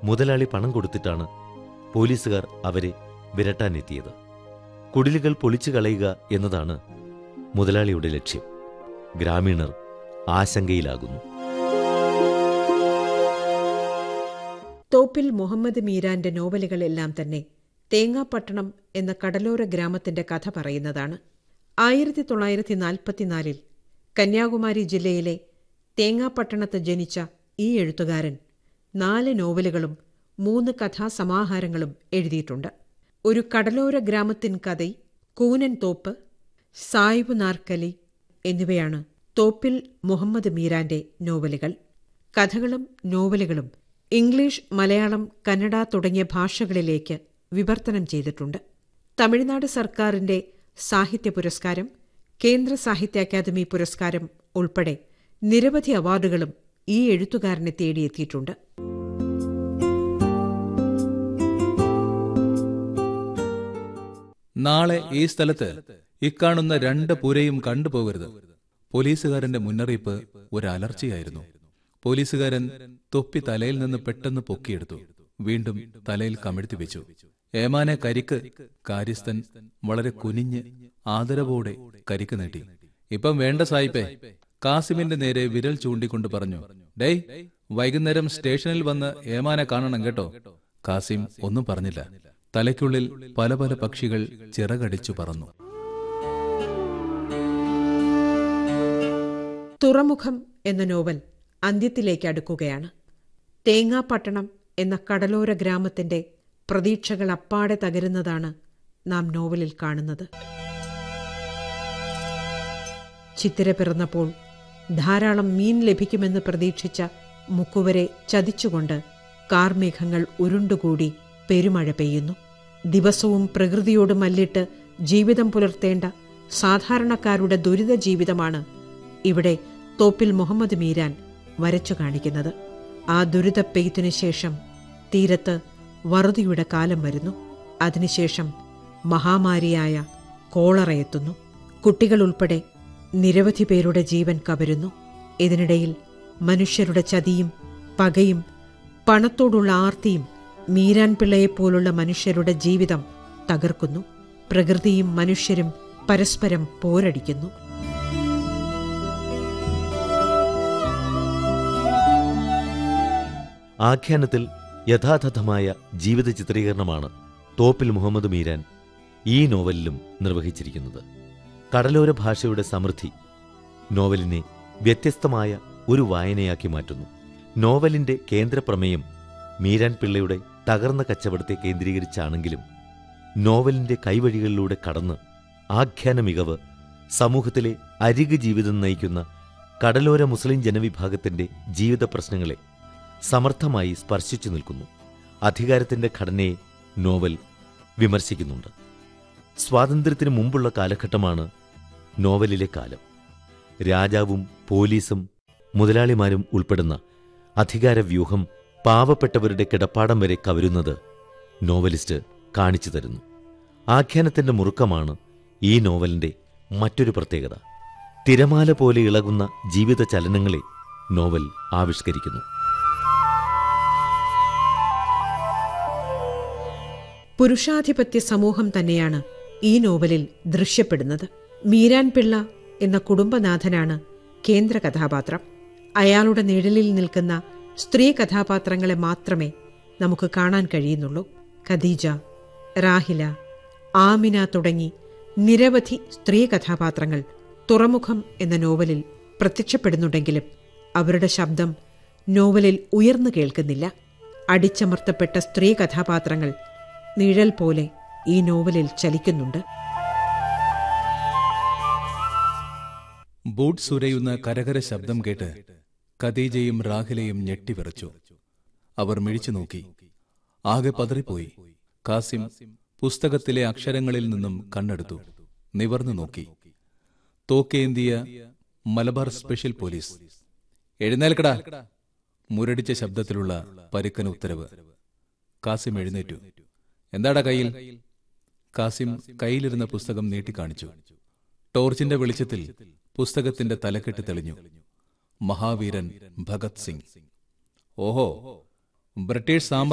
മുതലാളി പണം കൊടുത്തിട്ടാണ് പോലീസുകാർ അവരെ വിരട്ടാനെത്തിയത് കുടിലുകൾ പൊളിച്ചു കളയുക എന്നതാണ് മുതലാളിയുടെ ലക്ഷ്യം ഗ്രാമീണർ ആശങ്കയിലാകുന്നു തോപ്പിൽ മുഹമ്മദ് മീരാന്റെ നോവലുകളെല്ലാം തന്നെ തേങ്ങാപ്പട്ടണം എന്ന കടലോര ഗ്രാമത്തിന്റെ കഥ പറയുന്നതാണ് ആയിരത്തി തൊള്ളായിരത്തി നാൽപ്പത്തിനാലിൽ കന്യാകുമാരി ജില്ലയിലെ തേങ്ങാപ്പട്ടണത്ത് ജനിച്ച ഈ എഴുത്തുകാരൻ നാല് നോവലുകളും മൂന്ന് കഥാസമാഹാരങ്ങളും എഴുതിയിട്ടുണ്ട് ഒരു കടലോര ഗ്രാമത്തിൻ കഥ കൂനൻ തോപ്പ് സായിബ് നാർക്കലി എന്നിവയാണ് തോപ്പിൽ മുഹമ്മദ് മീരാന്റെ നോവലുകൾ കഥകളും നോവലുകളും ഇംഗ്ലീഷ് മലയാളം കന്നഡ തുടങ്ങിയ ഭാഷകളിലേക്ക് വിവർത്തനം ചെയ്തിട്ടുണ്ട് തമിഴ്നാട് സർക്കാരിന്റെ സാഹിത്യ പുരസ്കാരം കേന്ദ്ര സാഹിത്യ അക്കാദമി പുരസ്കാരം ഉൾപ്പെടെ നിരവധി അവാർഡുകളും ഈ എഴുത്തുകാരനെ തേടിയെത്തിയിട്ടുണ്ട് നാളെ ഈ സ്ഥലത്ത് ഇക്കാണുന്ന രണ്ട് പുരയും കണ്ടുപോകരുത് പോലീസുകാരന്റെ മുന്നറിയിപ്പ് ഒരു അലർച്ചയായിരുന്നു പോലീസുകാരൻ തൊപ്പി തലയിൽ നിന്ന് പെട്ടെന്ന് പൊക്കിയെടുത്തു വീണ്ടും തലയിൽ കമിഴ്ത്തി വെച്ചു ഏമാനെ കരിക്ക് കാര്യസ്ഥൻ വളരെ കുനിഞ്ഞ് ആദരവോടെ കരിക്ക് നീട്ടി ഇപ്പം വേണ്ട സായിപ്പേ കാസിമിന്റെ നേരെ വിരൽ ചൂണ്ടിക്കൊണ്ട് പറഞ്ഞു ഡേയ് വൈകുന്നേരം സ്റ്റേഷനിൽ വന്ന് ഏമാനെ കാണണം കേട്ടോ കാസിം ഒന്നും പറഞ്ഞില്ല തലയ്ക്കുള്ളിൽ പല പല പക്ഷികൾ ചിറകടിച്ചു പറന്നു തുറമുഖം എന്ന നോവൽ അന്ത്യത്തിലേക്ക് അടുക്കുകയാണ് തേങ്ങാപ്പട്ടണം എന്ന കടലോര ഗ്രാമത്തിന്റെ പ്രതീക്ഷകൾ അപ്പാടെ തകരുന്നതാണ് നാം നോവലിൽ കാണുന്നത് ചിത്തിര പിറന്നപ്പോൾ ധാരാളം മീൻ ലഭിക്കുമെന്ന് പ്രതീക്ഷിച്ച മുക്കുവരെ ചതിച്ചുകൊണ്ട് കാർമേഘങ്ങൾ ഉരുണ്ടുകൂടി പെരുമഴ പെയ്യുന്നു ദിവസവും പ്രകൃതിയോട് മല്ലിട്ട് ജീവിതം പുലർത്തേണ്ട സാധാരണക്കാരുടെ ദുരിത ജീവിതമാണ് ഇവിടെ തോപ്പിൽ മുഹമ്മദ് മീരാൻ വരച്ചു കാണിക്കുന്നത് ആ ദുരിതപ്പെയ്ത്തിനു ശേഷം തീരത്ത് വറുതിയുടെ കാലം വരുന്നു അതിനുശേഷം മഹാമാരിയായ കോളറ എത്തുന്നു കുട്ടികളുൾപ്പെടെ നിരവധി പേരുടെ ജീവൻ കവരുന്നു ഇതിനിടയിൽ മനുഷ്യരുടെ ചതിയും പകയും പണത്തോടുള്ള ആർത്തിയും മീരാൻ പിള്ളയെപ്പോലുള്ള മനുഷ്യരുടെ ജീവിതം തകർക്കുന്നു പ്രകൃതിയും മനുഷ്യരും പരസ്പരം പോരടിക്കുന്നു ആഖ്യാനത്തിൽ യഥാതഥമായ ജീവിത ചിത്രീകരണമാണ് തോപ്പിൽ മുഹമ്മദ് മീരാൻ ഈ നോവലിലും നിർവഹിച്ചിരിക്കുന്നത് കടലോര ഭാഷയുടെ സമൃദ്ധി നോവലിനെ വ്യത്യസ്തമായ ഒരു വായനയാക്കി മാറ്റുന്നു നോവലിന്റെ കേന്ദ്രപ്രമേയം മീരാൻ പിള്ളയുടെ തകർന്ന കച്ചവടത്തെ കേന്ദ്രീകരിച്ചാണെങ്കിലും നോവലിന്റെ കൈവഴികളിലൂടെ കടന്ന് ആഖ്യാന മികവ് സമൂഹത്തിലെ അരിക് ജീവിതം നയിക്കുന്ന കടലോര മുസ്ലിം ജനവിഭാഗത്തിന്റെ ജീവിത പ്രശ്നങ്ങളെ സമർത്ഥമായി സ്പർശിച്ചു നിൽക്കുന്നു അധികാരത്തിന്റെ ഘടനയെ നോവൽ വിമർശിക്കുന്നുണ്ട് സ്വാതന്ത്ര്യത്തിന് മുമ്പുള്ള കാലഘട്ടമാണ് നോവലിലെ കാലം രാജാവും പോലീസും മുതലാളിമാരും ഉൾപ്പെടുന്ന അധികാരവ്യൂഹം പാവപ്പെട്ടവരുടെ കിടപ്പാടം വരെ കവരുന്നത് നോവലിസ്റ്റ് കാണിച്ചു തരുന്നു ആഖ്യാനത്തിന്റെ മുറുക്കമാണ് ഈ നോവലിന്റെ മറ്റൊരു പ്രത്യേകത തിരമാല പോലെ ഇളകുന്ന ജീവിത ചലനങ്ങളെ നോവൽ ആവിഷ്കരിക്കുന്നു പുരുഷാധിപത്യ സമൂഹം തന്നെയാണ് ഈ നോവലിൽ ദൃശ്യപ്പെടുന്നത് മീരാൻ പിള്ള എന്ന കുടുംബനാഥനാണ് കേന്ദ്ര കഥാപാത്രം അയാളുടെ നിഴലിൽ നിൽക്കുന്ന സ്ത്രീ കഥാപാത്രങ്ങളെ മാത്രമേ നമുക്ക് കാണാൻ കഴിയുന്നുള്ളൂ ഖദീജ റാഹില ആമിന തുടങ്ങി നിരവധി സ്ത്രീ കഥാപാത്രങ്ങൾ തുറമുഖം എന്ന നോവലിൽ പ്രത്യക്ഷപ്പെടുന്നുണ്ടെങ്കിലും അവരുടെ ശബ്ദം നോവലിൽ ഉയർന്നു കേൾക്കുന്നില്ല അടിച്ചമർത്തപ്പെട്ട സ്ത്രീ കഥാപാത്രങ്ങൾ നിഴൽ പോലെ ഈ നോവലിൽ ചലിക്കുന്നുണ്ട് ബൂട്ട് സുരയുന്ന കരകര ശബ്ദം കേട്ട് ഖദീജയും റാഹിലയും ഞെട്ടിവിറച്ചു അവർ മിഴിച്ചു നോക്കി ആകെ പതറിപ്പോയി കാസിം പുസ്തകത്തിലെ അക്ഷരങ്ങളിൽ നിന്നും കണ്ണെടുത്തു നിവർന്നു നോക്കി തോക്കേന്തിയ മലബാർ സ്പെഷ്യൽ പോലീസ് എഴുന്നേൽക്കടാ മുരടിച്ച ശബ്ദത്തിലുള്ള പരുക്കൻ ഉത്തരവ് കാസിം എഴുന്നേറ്റു എന്താടാ കയ്യിൽ കാസിം കയ്യിലിരുന്ന പുസ്തകം നീട്ടിക്കാണിച്ചു ടോർച്ചിന്റെ വെളിച്ചത്തിൽ പുസ്തകത്തിന്റെ തലക്കെട്ട് തെളിഞ്ഞു മഹാവീരൻ ഭഗത് സിംഗ് ഓഹോ ബ്രിട്ടീഷ് സാമ്രാജ്യ